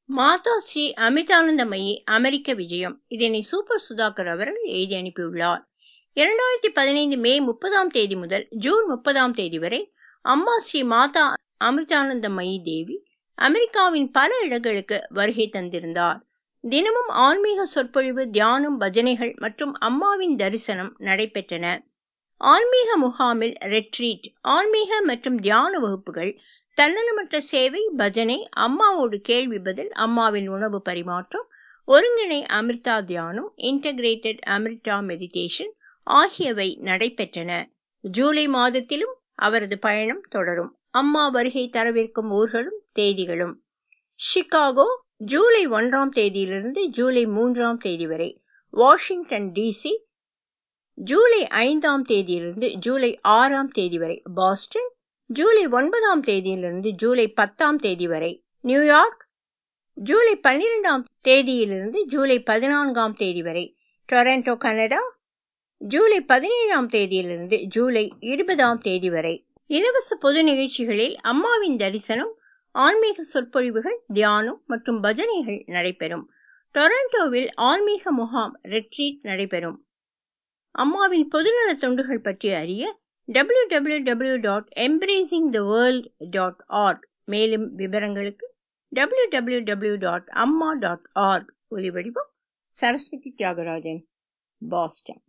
மாதா ஸ்ரீ அமிர்தானந்தமயி அமெரிக்க விஜயம் இதனை சூப்பர் சுதாகர் அவர்கள் எழுதி அனுப்பியுள்ளார் இரண்டாயிரத்தி பதினைந்து மே முப்பதாம் தேதி முதல் ஜூன் முப்பதாம் தேதி வரை அம்மா ஸ்ரீ மாதா அமிர்தானந்தமயி தேவி அமெரிக்காவின் பல இடங்களுக்கு வருகை தந்திருந்தார் தினமும் ஆன்மீக சொற்பொழிவு தியானம் பஜனைகள் மற்றும் அம்மாவின் தரிசனம் நடைபெற்றன ஆன்மீக முகாமில் ரெட்ரீட் ஆன்மீக மற்றும் தியான வகுப்புகள் தன்னலமற்ற சேவை பஜனை அம்மாவோடு கேள்வி பதில் அம்மாவின் உணவு பரிமாற்றம் ஒருங்கிணை அமிர்தா தியானம் இன்டகிரேட்டட் அமிர்தா மெடிடேஷன் ஆகியவை நடைபெற்றன ஜூலை மாதத்திலும் அவரது பயணம் தொடரும் அம்மா வருகை தரவிருக்கும் ஊர்களும் தேதிகளும் சிகாகோ ஜூலை ஒன்றாம் தேதியிலிருந்து ஜூலை மூன்றாம் தேதி வரை வாஷிங்டன் டிசி ஜூலை ஐந்தாம் தேதியிலிருந்து ஜூலை ஆறாம் தேதி வரை பாஸ்டன் ஜூலை ஒன்பதாம் தேதியிலிருந்து ஜூலை பத்தாம் தேதி வரை நியூயார்க் ஜூலை பன்னிரெண்டாம் தேதியிலிருந்து ஜூலை பதினான்காம் தேதி வரை டொரண்டோ கனடா ஜூலை பதினேழாம் தேதியிலிருந்து ஜூலை இருபதாம் தேதி வரை இலவச பொது நிகழ்ச்சிகளில் அம்மாவின் தரிசனம் ஆன்மீக சொற்பொழிவுகள் தியானம் மற்றும் பஜனைகள் நடைபெறும் டொரண்டோவில் ஆன்மீக முகாம் ரெட்ரீட் நடைபெறும் அம்மாவின் பொதுநல தொண்டுகள் பற்றி அறிய W W W dot embracing the world dot org மேலும் விவரங்களுக்கு W W W dot Amma dot org ஒலிவடிவம் சரஸ்வதி தியாகராஜன் பாஸ்டன்